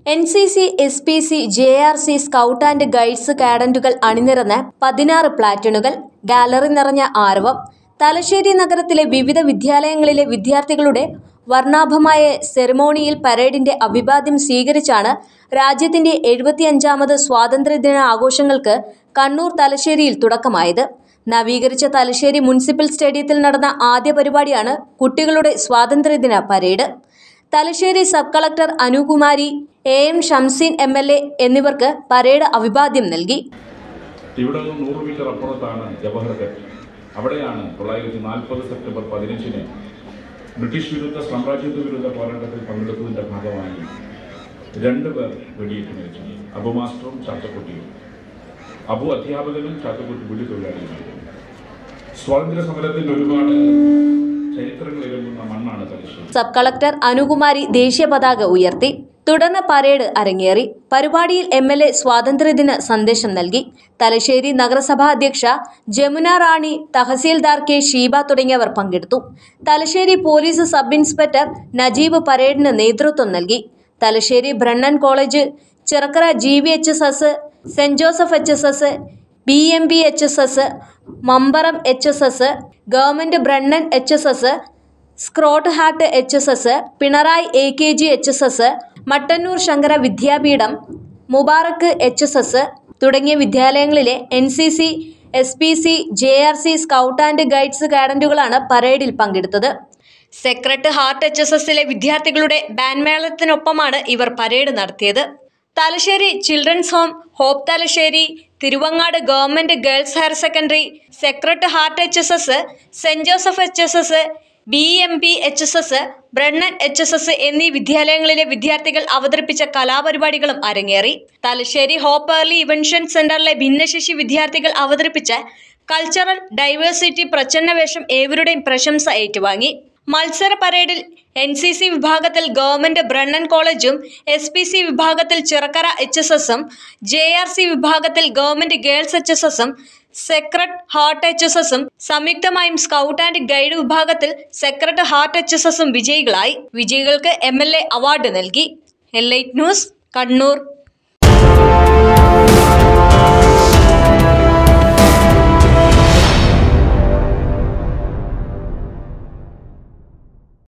N C C S P C J R C scout and guides കാഡന്റുകൾ അണിനിരന്ന് പതിനാറ് പ്ലാറ്റൂണുകൾ ഗാലറി നിറഞ്ഞ ആരവം തലശ്ശേരി നഗരത്തിലെ വിവിധ വിദ്യാലയങ്ങളിലെ വിദ്യാർത്ഥികളുടെ വർണ്ണാഭമായ സെറിമോണിയിൽ പരേഡിന്റെ അഭിവാദ്യം സ്വീകരിച്ചാണ് രാജ്യത്തിന്റെ എഴുപത്തിയഞ്ചാമത് സ്വാതന്ത്ര്യദിന ആഘോഷങ്ങൾക്ക് കണ്ണൂർ തലശ്ശേരിയിൽ തുടക്കമായത് നവീകരിച്ച തലശ്ശേരി മുനിസിപ്പൽ സ്റ്റേഡിയത്തിൽ നടന്ന ആദ്യ പരിപാടിയാണ് കുട്ടികളുടെ സ്വാതന്ത്ര്യദിന parade Thalassery sub collector Anukumari A M Shamseer M L A എന്നിവർക്ക് പരേഡ് അഭിവാദ്യം നൽകി ഇവിടെ നിന്ന് നൂറ് മീറ്റർ അപ്പുറത്താണ് ജവഹർ ഘട്ട് അവിടെയാണ് തൊള്ളായിരത്തി നാൽപ്പത് സെപ്റ്റംബർ പതിനഞ്ചിന് ബ്രിട്ടീഷ് വിരുദ്ധ സാമ്രാജ്യത്വ വിരുദ്ധ പോരാട്ടത്തിൽ പങ്കെടുത്തതിന്റെ ഭാഗമായി രണ്ടുപേർ വെടിയേറ്റ് മരിച്ചു അബു മാസ്റ്ററും ചാത്തക്കുട്ടിയും അബു അധ്യാപകനും ചാത്തക്കുട്ടി വീട് തൊഴിലാളിയുമായിരുന്നു സ്വാതന്ത്ര്യ സമരത്തിൽ ഒരുപാട് ചരിത്രങ്ങൾ ഇറങ്ങുന്ന മണ്ണാണ് തലശ്ശേരി സബ് കളക്ടർ അനുകുമാരി ദേശീയ പതാക ഉയർത്തി തുടർന്ന് പരേഡ് അരങ്ങേറി പരിപാടിയിൽ എം എൽ എ സ്വാതന്ത്ര്യദിന സന്ദേശം നൽകി തലശ്ശേരി നഗരസഭാ അധ്യക്ഷ ജമുന റാണി തഹസീൽദാർ കെ ഷീബ തുടങ്ങിയവർ പങ്കെടുത്തു Thalassery police sub inspector Najeeb പരേഡിന് നേതൃത്വം നൽകി Thalassery Brennen college Chirakkara G V H S S saint Joseph H S S B M B H S S Mambaram H S S government Brennen H S S sacred heart H S S Pinarayi A K G H S S Mattannur Shankara Vidyapeetham Mubarak H S S തുടങ്ങിയ വിദ്യാലയങ്ങളിലെ N C C S P C J R C scout and guides കാഡന്റുകളാണ് പരേഡിൽ പങ്കെടുത്തത് sacred heart H S എസിലെ വിദ്യാർത്ഥികളുടെ ബാൻമേളത്തിനൊപ്പമാണ് ഇവർ parade നടത്തിയത് Thalassery children's home hope Thalassery Thiruvangad government girls higher secondary sacred heart H S S saint Joseph H S S B M P H S S Brennen H S S എന്നീ വിദ്യാലയങ്ങളിലെ വിദ്യാർത്ഥികൾ അവതരിപ്പിച്ച കലാപരിപാടികളും അരങ്ങേറി തലശ്ശേരി ഹോപ്പ് ഏർലി ഇവൻഷൻ സെന്ററിലെ ഭിന്നശേഷി വിദ്യാർത്ഥികൾ അവതരിപ്പിച്ച കൾച്ചറൽ ഡൈവേഴ്സിറ്റി പ്രച്ഛന്നവേഷം ഏവരുടെയും പ്രശംസ ഏറ്റുവാങ്ങി മത്സര പരേഡിൽ എൻ സി സി വിഭാഗത്തിൽ ഗവൺമെന്റ് ബ്രണ്ണൻ കോളേജും എസ് പി സി വിഭാഗത്തിൽ ചിറക്കര എച്ച് എസ് എസും ജെ ആർ സി വിഭാഗത്തിൽ ഗവൺമെന്റ് ഗേൾസ് എച്ച് എസ് എസും സെക്രട്ട് ഹാർട്ട് എച്ച് എസ് എസും സംയുക്തമായും സ്കൗട്ട് ആൻഡ് ഗൈഡ് വിഭാഗത്തിൽ സെക്രട്ട് ഹാർട്ട് എച്ച് എസ് എസും വിജയികളായി വിജയികൾക്ക് എം എൽ എ അവാർഡ് നൽകി എൽ ന്യൂസ് കണ്ണൂർ